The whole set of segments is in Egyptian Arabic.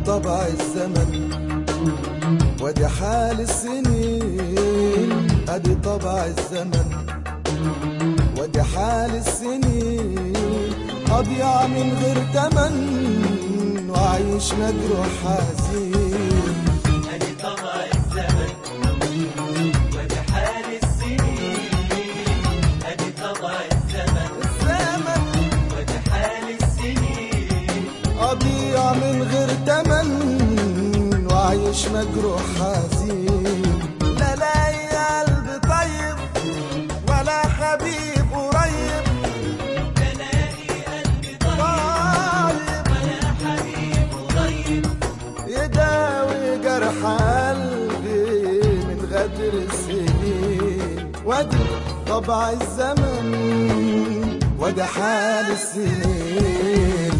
طبع الزمن ودي حال السنين ادي طبع الزمن ودي حال السنين اضيع من غير تمن وعيش مجروح حزين ادي طبع الزمن ودي حال السنين ادي طبع الزمن الزمن ودي حال السنين اضيع من غير تمن وعيش مجروح حزين لا لاقي قلب طيب ولا حبيب قريب بلاقي قلبي طيب طيب ولا حبيب قريب يداوي جرح قلبي من غدر السنين ودي طبع الزمن ودي حال السنين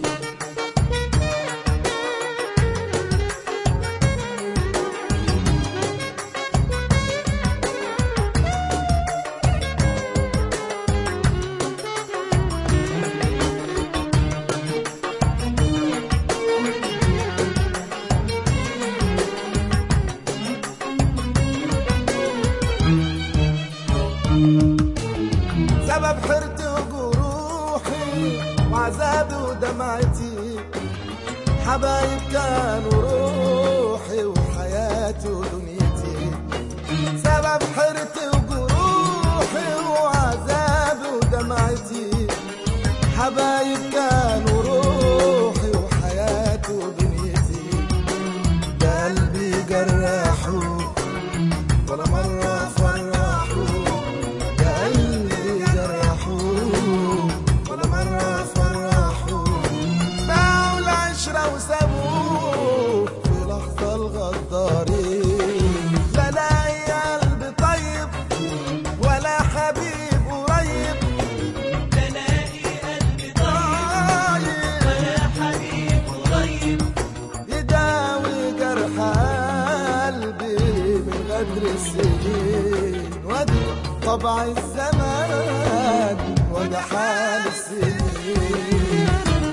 سبب حيرتي وجروحي وعذابي ودمعتي حبايب كانوا روحي وحياتي ودنيتي سبب حيرتي وجروحي وعذابي ودمعتي حبايب كانوا روحي وحياتي ودنيتي ده قلبي جرحوا ولا مرة فرحوا يا قلبي جرحوا ولا مرة فرحوا باعوا العشرة وسابوه في لحظة الغدارين لا لاقي قلب طيب ولا حبيب قريب بلاقي قلبي طيب طيب ولا حبيب قريب يداوي جرح قلبي من غدر السنين ودي طبع الزمان ودي حال السنين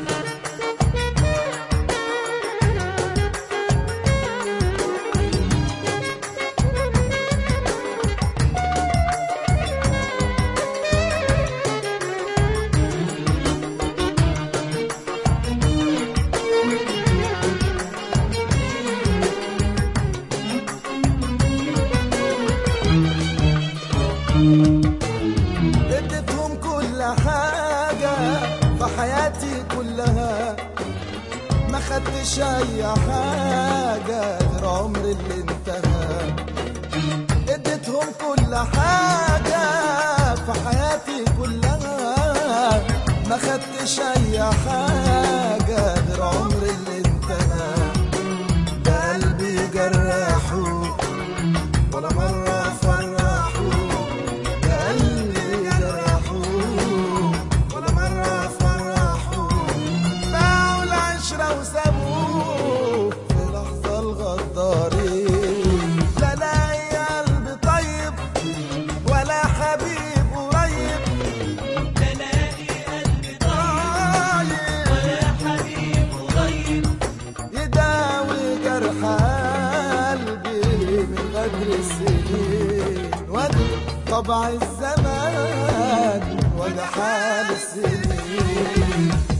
اديتهم كل حاجة في حياتي كلها ما خدتش أي حاجة غير عمري اللي انتهى اديتهم كل حاجة في حياتي كلها ما خدتش أي حاجة غير عمري اللي انتهى ده قلبي جرحوا ولا مرة فرحوا يا قلبي جرحوا ولا مرة فرحوا باعوا العشرة وسابوه في لحظة الغدارين لا لاقي قلب طيب ولا حبيب قريب بلاقي قلبي طيب طيب ولا حبيب قريب يداوي جرح قلبي من غدر السنين ودي طبع الزمان ولا حال السنين